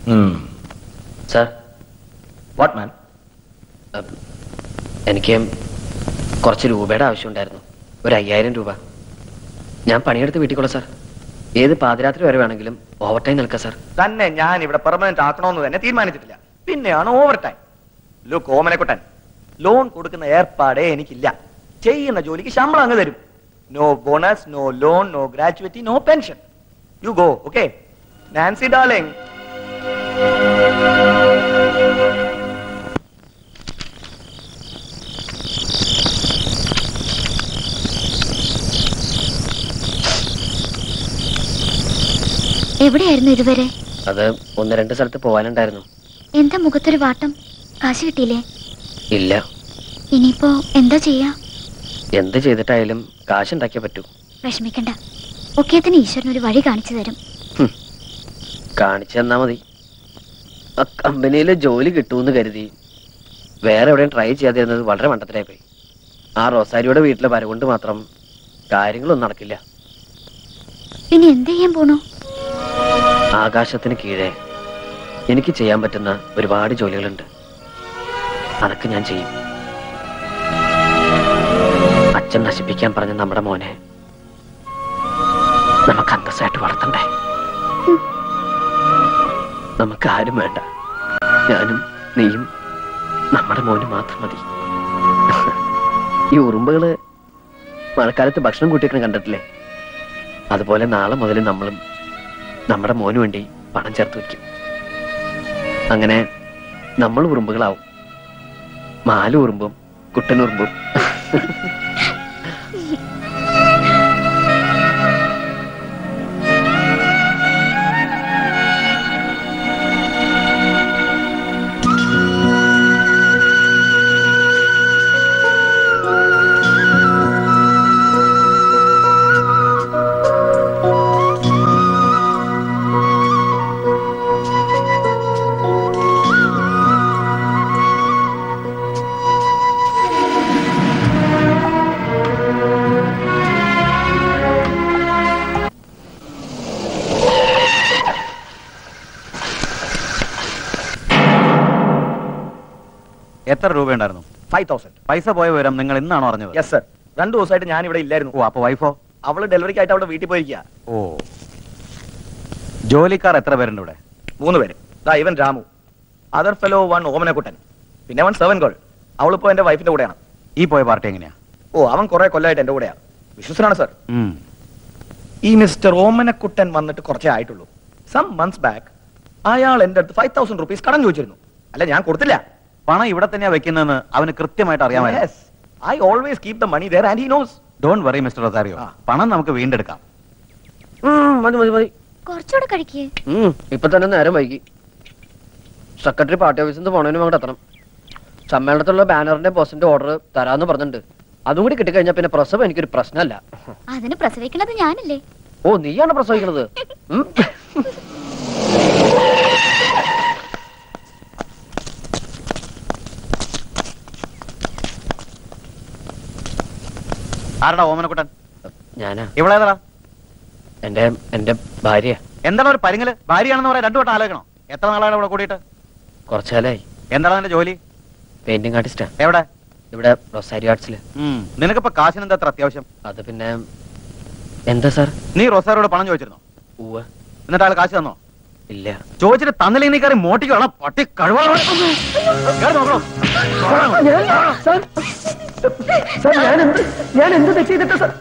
Sir what man എനിക്ക് കുറച്ച് രൂപയുടെ ആവശ്യമുണ്ടായിരുന്നു ഒരു അയ്യായിരം രൂപ ഞാൻ പണിയെടുത്ത് വീട്ടിൽ സാർ ഏത് പാതിരാത്രി വരെ വേണമെങ്കിലും ഓവർ ടൈം നിൽക്കാം സാർ തന്നെ ഞാൻ ഇവിടെ പെർമനന്റ് ആക്കണമെന്ന് തന്നെ തീരുമാനിച്ചിട്ടില്ല പിന്നെയാണ് overtime look Omanakuttan loan കൊടുക്കുന്ന ഏർപ്പാടേ എനിക്കില്ല ചെയ്യുന്ന ജോലിക്ക് ശമ്പളം അങ്ങ് തരും no bonus no loan no gratuity no pension you go okay Nancy darling എവിടെയായിരുന്നു ഇതുവരെ അത് ഒന്ന് രണ്ട് സ്ഥലത്ത് പോകാനുണ്ടായിരുന്നു എന്താ മുഖത്തൊരു വാട്ടം കാശ് കിട്ടിയില്ലേ ഇല്ല ഇനിയിപ്പോ എന്താ ചെയ്യാ എന്ത് ചെയ്തിട്ടായാലും കാശുണ്ടാക്കിയേ പറ്റൂ വിഷമിക്കണ്ട ഒക്കേത്തിന് ഈശ്വരൻ ഒരു വഴി കാണിച്ചു തരും കാണിച്ചു തന്നാ മതി ആ കമ്പനിയിൽ ജോലി കിട്ടുമെന്ന് കരുതി വേറെ എവിടെയും ട്രൈ ചെയ്യാതിരുന്നത് വളരെ മണ്ടത്തിലായി പോയി ആ റോസാരിയുടെ വീട്ടിലെ വര കൊണ്ട് മാത്രം കാര്യങ്ങളൊന്നും നടക്കില്ല ഇനി എന്ത് ചെയ്യാൻ പോണു ആകാശത്തിന് കീഴെ എനിക്ക് ചെയ്യാൻ പറ്റുന്ന ഒരുപാട് ജോലികളുണ്ട് അതൊക്കെ ഞാൻ ചെയ്യും അച്ഛൻ നശിപ്പിക്കാൻ പറഞ്ഞ നമ്മുടെ മോനെ നമുക്ക് അന്തസ്സായിട്ട് വളർത്തണ്ടേ നമുക്ക് ആരും വേണ്ട ഞാനും നീയും നമ്മുടെ മോന് മാത്രം മതി ഈ ഉറുമ്പുകള് മഴക്കാലത്ത് ഭക്ഷണം കൂട്ടിയൊക്കെ കണ്ടിട്ടില്ലേ അതുപോലെ നാളെ മുതൽ നമ്മളും നമ്മുടെ മോന് വേണ്ടി പണം ചേർത്ത് വെക്കും അങ്ങനെ നമ്മൾ ഉറുമ്പുകളാവും മാലു ഉറുമ്പും കുട്ടനുറുമ്പും എത്ര രൂപയുണ്ടായിരുന്നു ഫൈവ് തൗസൻഡ് പൈസ പോയ വിവരം നിങ്ങൾ ഇന്നാണോ അറിഞ്ഞത് യെസ് സർ രണ്ടു ദിവസമായിട്ട് ഞാൻ ഇവിടെ ഇല്ലായിരുന്നു ഓ അപ്പൊ വൈഫോ അവള് ഡെലിവറിക്കായിട്ട് അവിടെ വീട്ടിൽ പോയിരിക്കുക ഓ ജോലിക്കാർ എത്ര പേരുണ്ട് ഇവിടെ മൂന്ന് പേര് ദാ ഇവൻ Ramu other fellow one Omanakuttan പിന്നെ വൺ സെവൻ ഗേൾ അവളിപ്പോ എന്റെ വൈഫിന്റെ കൂടെയാണ് ഈ പോയ പാർട്ടി എങ്ങനെയാ ഓ അവൻ കുറെ കൊല്ലമായിട്ട് എന്റെ കൂടെയാണ് വിശ്വസനാണ് സർ ഉം. ഈ മിസ്റ്റർ ഓമനക്കുട്ടൻ വന്നിട്ട് കുറച്ചേ ആയിട്ടുള്ളൂ സം മന്ത്സ് ബാക്ക് അയാൾ എന്റെ അടുത്ത് ഫൈവ് തൗസൻഡ് റുപ്പീസ് കടം ചോദിച്ചിരുന്നു അല്ല ഞാൻ കൊടുത്തില്ല പണം ഇവിടെ തന്നെയാ വെക്കുന്നതെന്ന് അവന് കൃത്യമായിട്ട് അറിയാമായിരുന്നു I always keep the money there and he knows don't worry mister Rosario ആ. പണം നമുക്ക് വീണ്ടെടുക്കാം മതി മതി മതി കുറച്ചുകൂടെ കഴിക്കേ ഉം, ഇപ്പൊ തന്നെ നേരം വൈകി സെക്രട്ടറി പാർട്ടി ഓഫീസിൽ നിന്ന് പോണതിനും അങ്ങോട്ട് എത്തണം സമ്മേളനത്തിലുള്ള ബാനറിന്റെ പോസ്റ്റിന്റെ ഓർഡർ തരാന്ന് പറഞ്ഞിട്ടുണ്ട് അതും കൂടി കിട്ടിക്കഴിഞ്ഞാൽ പിന്നെ പ്രസവം എനിക്കൊരു പ്രശ്നമല്ല അതിന് പ്രസവിക്കണത് ഞാനല്ലേ ഓ നീയാണ് പ്രസവിക്കണത് ഉം. ആരടാ ഓമനക്കുട്ടൻ ഞാനാ ഇവളേതാ എന്റെ എന്റെ ഭാര്യ എന്താണ് ഒരു പരിങ്ങല് ഭാര്യയാണെന്ന് പറയാൻ രണ്ടു വട്ടം ആലോചിക്കണം എത്ര നാളാണ് ഇവിടെ കൂടിയിട്ട് കുറച്ചാലായി എന്താണ് നിന്റെ ജോലി പെയിന്റിംഗ് ആർട്ടിസ്റ്റാ എവിടെ ഇവിടെ റൊസാരി ആർട്സില് ഉം. നിനക്കിപ്പോ കാശിന് എന്താ അത്ര അത്യാവശ്യം അത് പിന്നെ എന്താ സാർ നീ റൊസാരോട് പണം ചോദിച്ചിരുന്നോ ഉവ്വ എന്നിട്ട് ആൾ കാശ് തന്നോ ഇല്ല ചോദിച്ചിട്ട് തന്നില്ലെങ്കിൽ നീ കയറി മോട്ടിക്കണം പട്ടി കഴിവാണോ ഞാൻ എന്ത് ഞാൻ എന്ത് തെറ്റ് ചെയ്തിട്ട് സാർ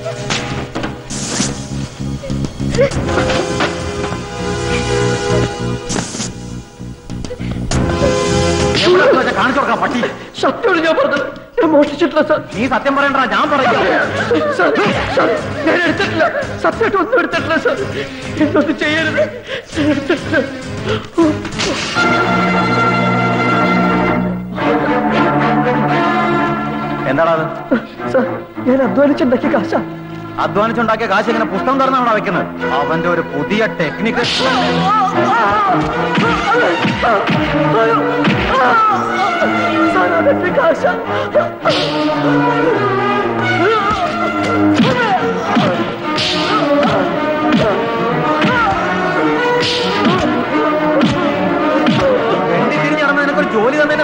കാണിച്ചു കൊടുക്കാം പട്ടി സത്യമാണ് ഞാൻ പറഞ്ഞത് ഞാൻ മോഷിച്ചിട്ടില്ല സാർ നീ സത്യം പറയണ്ട ഞാൻ പറയാം സാർ, സാർ, ഞാൻ എടുത്തിട്ടില്ല സത്യമായിട്ട് ഒന്നും എടുത്തിട്ടില്ല സാർ എന്നൊന്നും ചെയ്യരുത് ഞാൻ എടുത്തിട്ടില്ല എന്താടാ അത് സാർ ഞാൻ അധ്വാനിച്ചുണ്ടാക്കിയ കാശാ അധ്വാനിച്ചുണ്ടാക്കിയ കാശ് ഇങ്ങനെ പുസ്തകം തുറന്നാണ് വെക്കുന്നത് അവന്റെ ഒരു പുതിയ ടെക്നിക്ക് സാർ അതെന്റെ കാശാ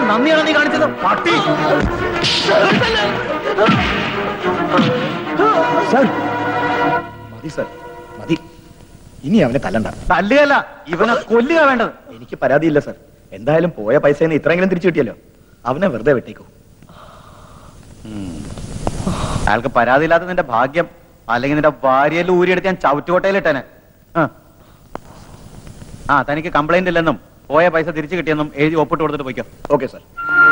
നന്ദിയാണ് നീ കാണിച്ചത് പട്ടി സർ മതി സർ മതി ഇനി അവനെ തല്ലണ്ട തല്ലുകയല്ല ഇവനെ കൊല്ലുക വേണ്ടത് എനിക്ക് പരാതിയില്ല സർ എന്തായാലും പോയ പൈസ ഇത്രയെങ്കിലും തിരിച്ചു കിട്ടിയല്ലോ അവനെ വെറുതെ വെട്ടേക്കൂ അയാൾക്ക് പരാതിയില്ലാത്ത നിന്റെ ഭാഗ്യം അല്ലെങ്കിൽ നിന്റെ ഭാര്യയിൽ ഊരിയെടുത്ത് ഞാൻ ചവിറ്റുകോട്ടയിലിട്ടേനെ ആ. ആ തനിക്ക് കംപ്ലൈന്റ് ഇല്ലെന്നും പോയ പൈസ തിരിച്ചു കിട്ടിയെന്നും എഴുതി ഒപ്പിട്ട് കൊടുത്തിട്ട് പോയിക്കോ ഓക്കെ സർ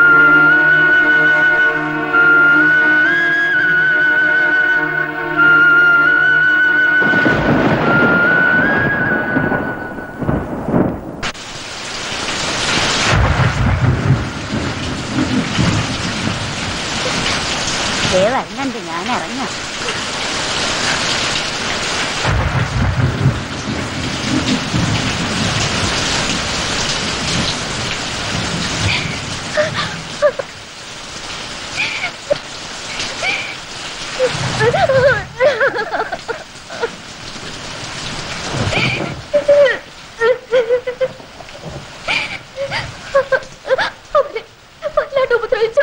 വരുന്നുണ്ട് ഞാൻ ഇറങ്ങാം അവനെ വല്ലാണ്ട് ഉപദ്രവിച്ചു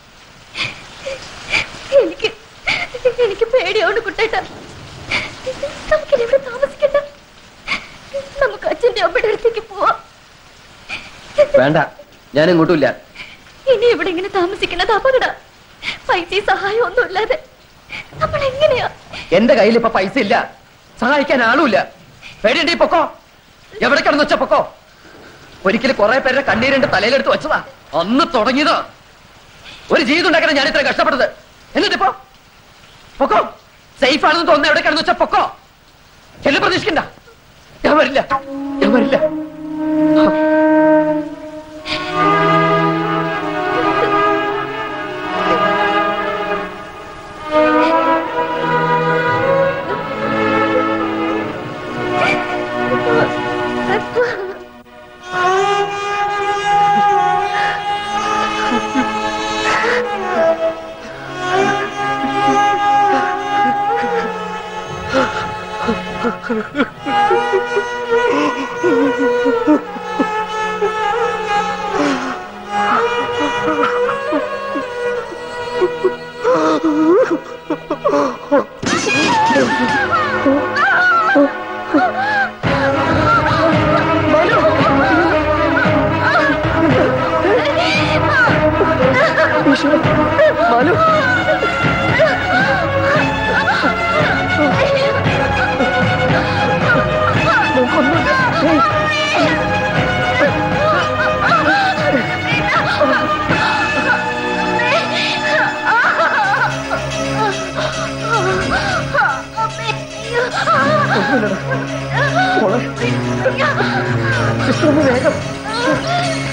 എനിക്ക് എനിക്ക് പേടിയോണ്ട് കുട്ടേട്ട നമുക്കിനി ഇവിടെ താമസിക്കണ്ട നമുക്ക് അച്ഛന്റെ അമ്മയുടെ അടുത്തേക്ക് പോവാം വേണ്ട ഞാൻ ഇങ്ങോട്ടുമില്ല ഇനി ഇവിടെ ഇങ്ങനെ താമസിക്കുന്നത് അപകട പൈസ സഹായം ഒന്നും ഇല്ലാതെ നമ്മൾ എങ്ങനെയാ എന്റെ കയ്യിൽ ഇപ്പൊ പൈസ ഇല്ല സഹായിക്കാൻ ആളുമില്ല പേടിയുണ്ട് ഈ പൊക്കോ എവിടെ കിടന്നു വെച്ച പൊക്കോ ഒരിക്കലും കുറെ പേരുടെ കണ്ണീരിന്റെ തലയിലെടുത്ത് വെച്ചതാ അന്ന് തുടങ്ങിയതോ ഒരു ജീവിതം ഉണ്ടാക്കാൻ ഞാൻ ഇത്ര കഷ്ടപ്പെട്ടത് എന്നിട്ടിപ്പോ പൊക്കോ സേഫ് ആണെന്ന് തോന്നുന്നു എവിടെ കിടന്നു വെച്ച പൊക്കോ എല്ലാം പ്രതീക്ഷിക്കണ്ട ഞാൻ വരില്ല ഞാൻ വരില്ല അമ്മേ.